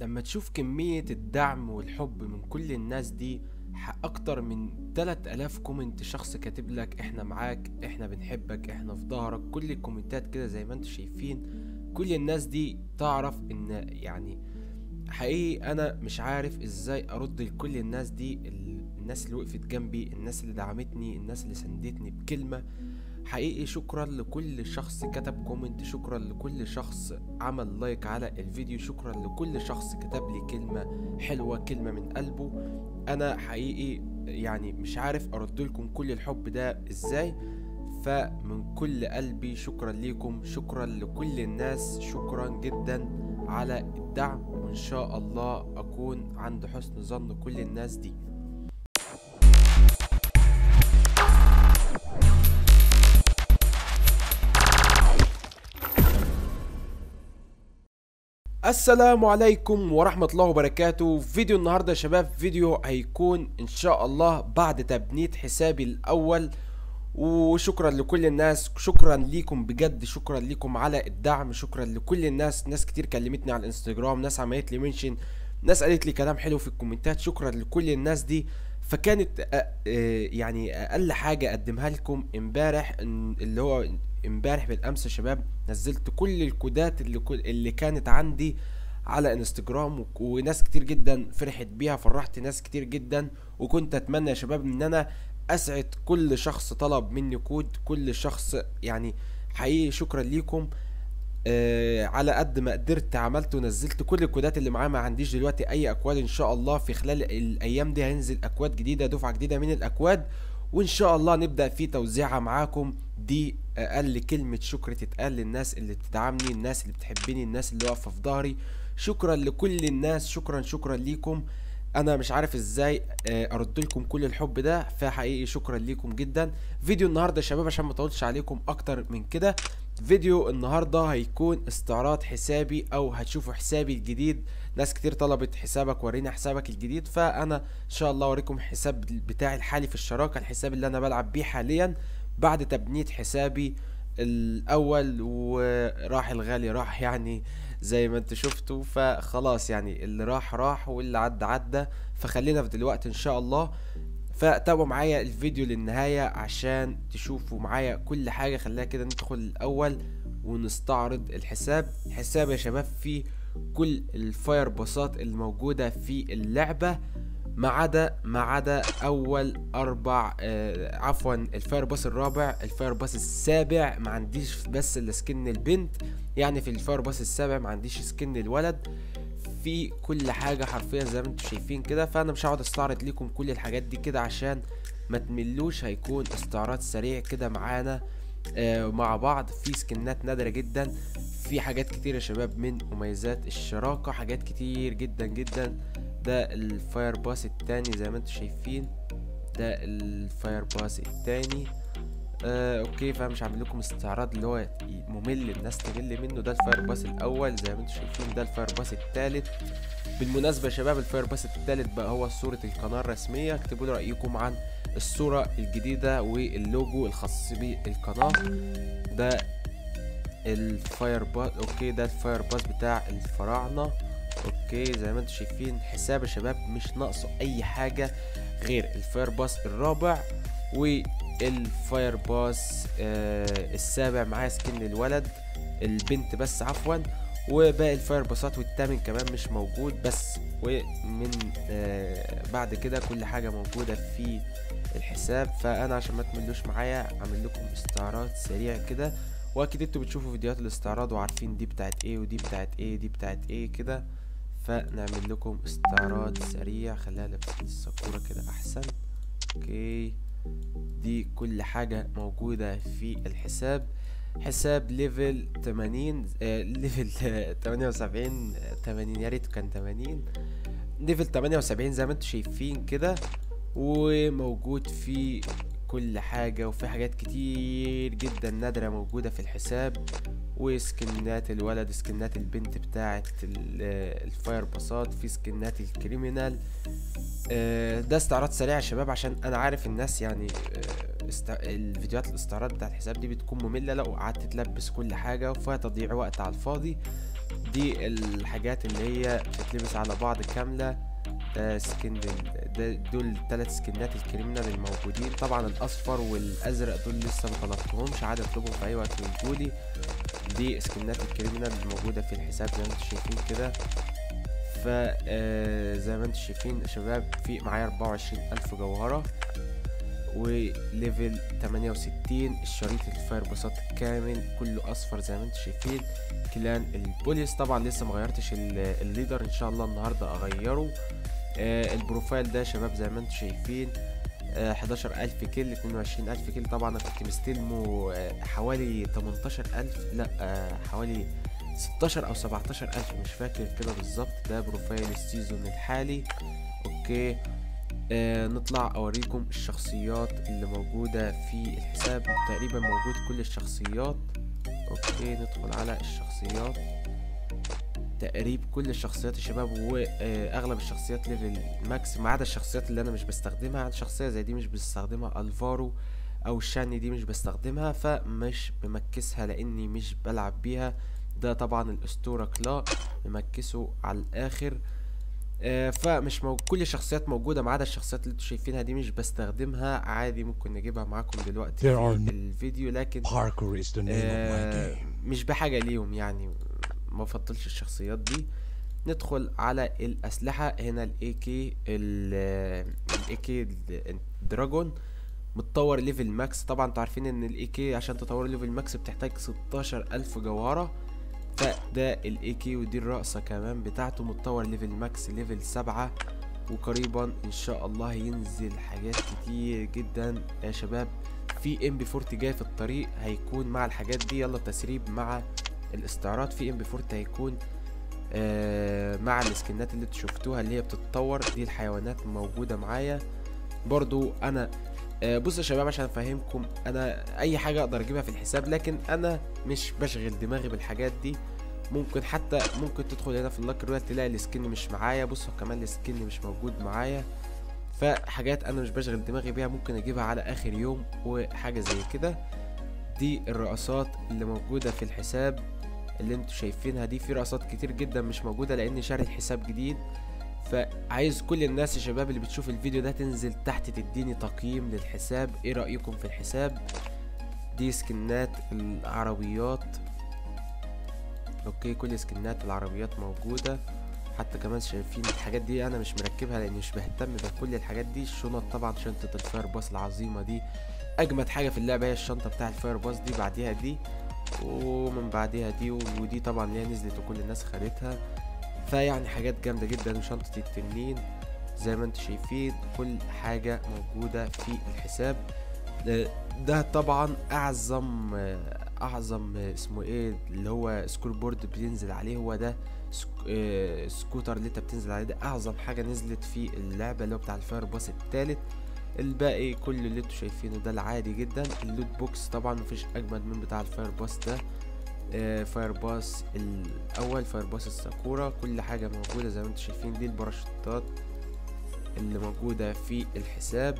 لما تشوف كمية الدعم والحب من كل الناس دي ح- أكتر من 3000 كومنت شخص كاتب لك احنا معاك احنا بنحبك احنا في ظهرك كل الكومنتات كده زي ما انتم شايفين كل الناس دي تعرف ان يعني حقيقي انا مش عارف ازاي ارد لكل الناس دي ال- الناس اللي وقفت جنبي الناس اللي دعمتني الناس اللي سندتني بكلمة حقيقي شكرا لكل شخص كتب كومنت شكرا لكل شخص عمل لايك على الفيديو شكرا لكل شخص كتب لي كلمة حلوة كلمة من قلبه انا حقيقي يعني مش عارف ارد لكم كل الحب ده ازاي فمن كل قلبي شكرا ليكم شكرا لكل الناس شكرا جدا على الدعم وان شاء الله اكون عند حسن ظن كل الناس دي السلام عليكم ورحمة الله وبركاته فيديو النهاردة يا شباب فيديو هيكون ان شاء الله بعد تبنيت حسابي الاول وشكرا لكل الناس شكرا ليكم بجد شكرا ليكم على الدعم شكرا لكل الناس ناس كتير كلمتني على الانستجرام ناس عملت لي منشن ناس قالت لي كلام حلو في الكومنتات شكرا لكل الناس دي فكانت أ- آه، يعني اقل حاجة اقدمها لكم امبارح إن- اللي هو امبارح بالامس يا شباب نزلت كل الكودات اللي كل اللي كانت عندي على انستجرام وك- وناس كتير جدا فرحت بيها فرحت ناس كتير جدا وكنت اتمنى يا شباب ان انا اسعد كل شخص طلب مني كود كل شخص يعني حقيقي شكرا ليكم آه على قد ما قدرت عملت ونزلت كل الكودات اللي معايا ما عنديش دلوقتي اي اكواد ان شاء الله في خلال الايام دي هينزل اكواد جديده دفعه جديده من الاكواد وان شاء الله نبدا في توزيعها معاكم دي اقل كلمه شكر تتقال للناس اللي بتدعمني الناس اللي بتحبني الناس اللي واقفه في ظهري شكرا لكل الناس شكرا شكرا ليكم انا مش عارف ازاي آه، ارد لكم كل الحب ده فحقيقي شكرا ليكم جدا فيديو النهارده يا شباب عشان ما اطولش عليكم اكتر من كده فيديو النهارده هيكون استعراض حسابي او هتشوفوا حسابي الجديد ناس كتير طلبت حسابك ورينا حسابك الجديد فانا ان شاء الله اوريكم حساب بتاعي الحالي في الشراكه الحساب اللي انا بلعب بيه حاليا بعد تبنيت حسابي الاول وراح الغالي راح يعني زي ما انتوا شفتوا فخلاص يعني اللي راح راح واللي عدى عدى فخلينا في دلوقتي ان شاء الله فتابعوا معايا الفيديو للنهاية عشان تشوفوا معايا كل حاجة خلينا كده ندخل الأول ونستعرض الحساب حساب يا شباب فيه كل الفاير باصات الموجودة في اللعبة ما عدا ما عدا أول أربع آه عفوا الفاير باص الرابع الفاير باص السابع ما عنديش بس الا سكن البنت يعني في الفاير باص السابع ما عنديش سكن الولد في كل حاجة حرفيا زي ما انتم شايفين كده فانا مش هقعد استعرض لكم كل الحاجات دي كده عشان ما تملوش هيكون استعراض سريع كده معانا آه مع بعض في سكنات نادرة جدا في حاجات كتير يا شباب من مميزات الشراكة حاجات كتير جدا جدا ده الفاير باس التاني زي ما انتم شايفين ده الفاير باس التاني آه اوكي فانا مش هعمل لكم استعراض اللي هو ممل الناس تمل منه ده الفاير باس الاول زي ما انتم شايفين ده الفاير باس التالت بالمناسبه يا شباب الفاير باس التالت بقى هو صوره القناه الرسميه اكتبوا لي رايكم عن الصوره الجديده واللوجو الخاص بالقناه ده الفاير باس اوكي ده الفاير باس بتاع الفراعنه اوكي زي ما انتم شايفين حساب يا شباب مش ناقصه اي حاجه غير الفاير باس الرابع والفاير باس آه السابع معاه سكن الولد البنت بس عفوا وباقي الفاير باسات والتامن كمان مش موجود بس ومن آه بعد كده كل حاجة موجودة في الحساب فانا عشان ما تملوش معايا عامل لكم استعراض سريع كده واكيد انتوا بتشوفوا فيديوهات الاستعراض وعارفين دي بتاعت ايه ودي بتاعت ايه دي بتاعت ايه كده فنعمل لكم استعراض سريع خليها لابسين السكورة كده احسن اوكي دي كل حاجة موجودة في الحساب حساب ليفل 80 آه ليفل 78 80 يا ريت كان 80 ليفل 78 زي ما انتم شايفين كده وموجود فيه كل حاجة وفي حاجات كتير جدا نادرة موجودة في الحساب وسكنات الولد سكنات البنت بتاعت الفاير باسات في سكنات الكريمينال آه ده استعراض سريع يا شباب عشان انا عارف الناس يعني آه است... الفيديوهات الاستعراض بتاعت الحساب دي بتكون مملة لو قعدت تلبس كل حاجة وفيها تضييع وقت على الفاضي دي الحاجات اللي هي بتتلبس على بعض كاملة ده سكن ال- ده دول التلات سكنات الكريمنال الموجودين طبعا الاصفر والازرق دول لسه مطلبتهمش عادي اطلبهم في اي وقت ويجولي دي سكنات الكريمنال الموجودة في الحساب زي ما انتم شايفين كده ف آه، زي ما انتم شايفين يا شباب في معايا 24 ألف جوهرة وليفل 68 الشريط الفاير بساط كامل كله اصفر زي ما انتم شايفين كلان البوليس طبعا لسه مغيرتش ال- الليدر ان شاء الله النهارده اغيره آه البروفايل ده يا شباب زي ما انتم شايفين آه 11000 كيل 22000 كيل طبعا انا كنت مستلمه آه حوالي 18000 لا آه حوالي 16 او 17000 مش فاكر كده بالظبط ده بروفايل السيزون الحالي اوكي آه نطلع اوريكم الشخصيات اللي موجودة في الحساب تقريبا موجود كل الشخصيات اوكي ندخل على الشخصيات تقريب كل الشخصيات يا شباب واغلب الشخصيات ليفل ماكس ما عدا الشخصيات اللي انا مش بستخدمها عن شخصيه زي دي مش بستخدمها الفارو او الشاني دي مش بستخدمها فمش بمكسها لاني مش بلعب بيها ده طبعا الاسطوره كلا ممكسه على الاخر آه، فمش مو... كل الشخصيات موجودة ما عدا الشخصيات اللي انتوا شايفينها دي مش بستخدمها عادي ممكن نجيبها معاكم دلوقتي There في are no- الفيديو لكن Parker is the name of آه، my game. مش بحاجة ليهم يعني ما بفضلش الشخصيات دي ندخل على الأسلحة هنا الاي كي الاي كي دراجون متطور ليفل ماكس طبعا انتوا عارفين ان الاي كي عشان تطور ليفل ماكس بتحتاج 16 ألف جوهرة فده الاي كي ودي الرقصة كمان بتاعته متطور ليفل ماكس ليفل سبعة وقريبا ان شاء الله ينزل حاجات كتير جدا يا شباب في ام بي 40 جاي في الطريق هيكون مع الحاجات دي يلا تسريب مع الاستعراض في ام بي 40 هيكون آه مع السكنات اللي انتوا شفتوها اللي هي بتتطور دي الحيوانات موجودة معايا برضو انا آه بصوا يا شباب عشان افهمكم انا اي حاجة اقدر اجيبها في الحساب لكن انا مش بشغل دماغي بالحاجات دي ممكن حتى ممكن تدخل هنا في اللاك رويال تلاقي السكن مش معايا بصوا كمان السكن مش موجود معايا فحاجات انا مش بشغل دماغي بيها ممكن اجيبها على اخر يوم وحاجة زي كده دي الرقصات اللي موجودة في الحساب اللي انتوا شايفينها دي في رقصات كتير جدا مش موجودة لاني شاري الحساب جديد فعايز كل الناس يا شباب اللي بتشوف الفيديو ده تنزل تحت تديني تقييم للحساب ايه رأيكم في الحساب دي سكنات العربيات اوكي كل سكنات العربيات موجودة حتى كمان شايفين الحاجات دي انا مش مركبها لاني مش بهتم بكل الحاجات دي الشنط طبعا شنطة الفاير باص العظيمة دي اجمد حاجة في اللعبة هي الشنطة بتاع الفاير باص دي بعديها دي ومن بعديها دي ودي طبعا اللي هي نزلت وكل الناس خدتها فيعني حاجات جامدة جدا وشنطة التنين زي ما انتم شايفين كل حاجة موجودة في الحساب آه، ده طبعا اعظم آه، اعظم آه، اسمه ايه اللي هو سكور بورد بينزل عليه هو ده سك... آه، سكوتر اللي انت بتنزل عليه ده اعظم حاجة نزلت في اللعبة اللي هو بتاع الفاير باص التالت الباقي كل اللي انتوا شايفينه ده العادي جدا اللوت بوكس طبعا مفيش اجمد من بتاع الفاير باص ده آه، فاير باص الاول فاير باص الساكورا كل حاجه موجوده زي ما انتم شايفين دي الباراشوتات اللي موجوده في الحساب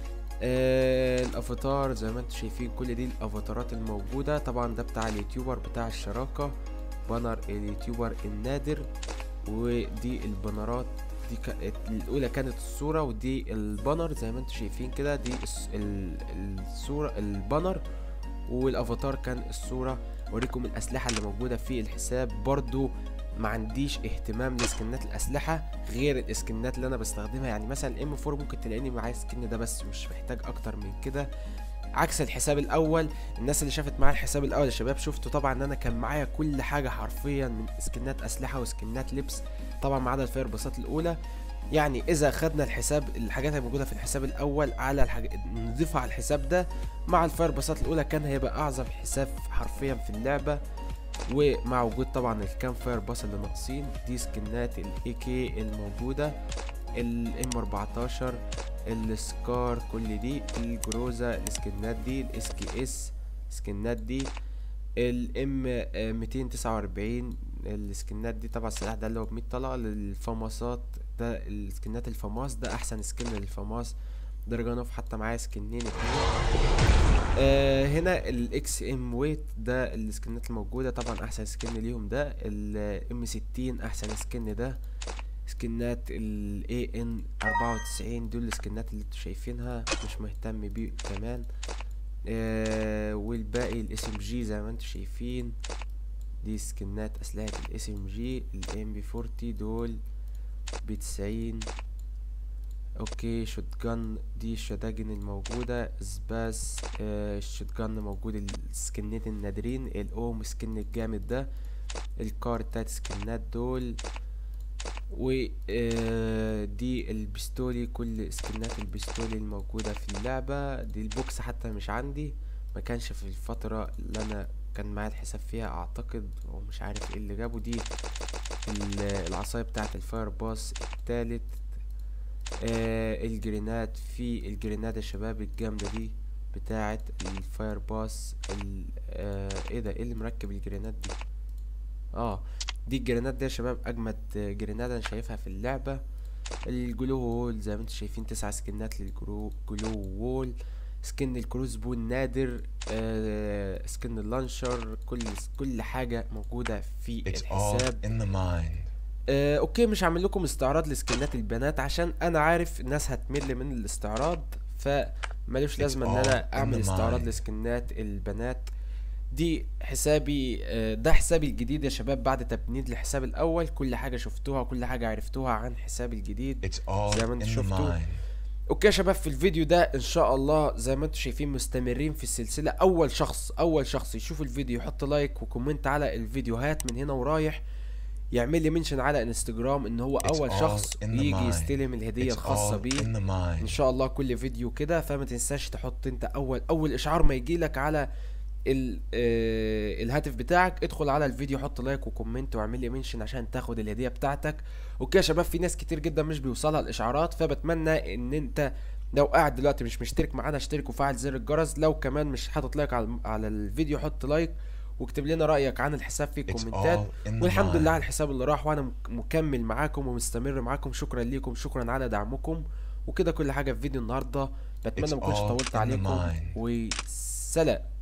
آه الافاتار زي ما انتم شايفين كل دي الافاتارات الموجوده طبعا ده بتاع اليوتيوبر بتاع الشراكه بانر اليوتيوبر النادر ودي البانرات دي كانت الاولى كانت الصوره ودي البانر زي ما انتم شايفين كده دي الس- ال- الصوره البانر والافاتار كان الصوره اوريكم الاسلحه اللي موجوده في الحساب برضو ما عنديش اهتمام لسكنات الاسلحه غير الاسكنات اللي انا بستخدمها يعني مثلا الام 4 ممكن تلاقيني معايا سكن ده بس مش محتاج اكتر من كده عكس الحساب الاول الناس اللي شافت معايا الحساب الاول يا شباب شفتوا طبعا ان انا كان معايا كل حاجه حرفيا من سكنات اسلحه وسكنات لبس طبعا ما عدا الفاير باصات الاولى يعني اذا خدنا الحساب الحاجات اللي موجوده في الحساب الاول على الحاج... نضيفها على الحساب ده مع الفاير باصات الاولى كان هيبقى اعظم حساب حرفيا في اللعبه ومع وجود طبعا الكام فاير باص اللي ناقصين دي سكنات الاي كي الموجوده الام 14 السكار كل دي الجروزا السكنات دي الاس كي اس سكنات دي الام 249 السكنات دي طبعا السلاح ده اللي هو ب 100 طلقه للفماسات ده السكنات الفماس ده احسن سكن للفماس دراجونوف حتى معايا سكنين اتنين آه هنا الاكس ام ويت ده السكنات الموجودة طبعا احسن سكن ليهم ده الام ستين احسن سكن ده سكنات ال ان 94 دول السكنات اللي انتوا شايفينها مش مهتم بيه كمان آه والباقي الاس ام جي زي ما انتوا شايفين دي سكنات اسلحة الاس ام جي الام بي 40 دول بتسعين اوكي شوت جان دي الشداجن الموجودة سباس آه الشوت جان موجود السكنات النادرين الاوم سكن الجامد ده الكار التلات سكنات دول و آه دي البستولي كل سكنات البستولي الموجودة في اللعبة دي البوكس حتى مش عندي ما كانش في الفترة اللي انا كان معايا الحساب فيها اعتقد ومش عارف ايه اللي جابه دي العصاية بتاعت الفاير باس التالت آه الجرينات في الجرينات يا شباب الجامدة دي بتاعت الفاير باس آه ايه ده ايه اللي مركب الجرينات دي اه دي الجرينات دي يا شباب اجمد جرينات انا شايفها في اللعبة الجلو وول زي ما انتم شايفين تسع سكنات للجلو جلو وول سكن الكروز بون نادر آه سكن اللانشر كل كل حاجة موجودة في الحساب آه اوكي مش هعمل لكم استعراض لسكنات البنات عشان انا عارف الناس هتمل من الاستعراض فمالوش لازمة ان انا اعمل استعراض لسكنات البنات دي حسابي آه ده حسابي الجديد يا شباب بعد تبنيد الحساب الاول كل حاجة شفتوها وكل حاجة عرفتوها عن حسابي الجديد زي ما انتم شفتوا اوكي يا شباب في الفيديو ده ان شاء الله زي ما انتم شايفين مستمرين في السلسلة اول شخص اول شخص يشوف الفيديو يحط لايك وكومنت على الفيديوهات من هنا ورايح يعمل لي منشن على انستجرام ان هو اول شخص يجي يستلم الهديه الخاصه بيه ان شاء الله كل فيديو كده فما تنساش تحط انت اول اول اشعار ما يجي لك على ال آه الهاتف بتاعك ادخل على الفيديو حط لايك وكومنت واعمل لي منشن عشان تاخد الهديه بتاعتك اوكي يا شباب في ناس كتير جدا مش بيوصلها الاشعارات فبتمنى ان انت لو قاعد دلوقتي مش مشترك معانا اشترك وفعل زر الجرس لو كمان مش حاطط لايك على, على الفيديو حط لايك واكتب لنا رايك عن الحساب في الكومنتات والحمد لله على الحساب اللي راح وانا مكمل معاكم ومستمر معاكم شكرا ليكم شكرا على دعمكم وكده كل حاجه في فيديو النهارده بتمنى ما اكونش طولت عليكم وسلام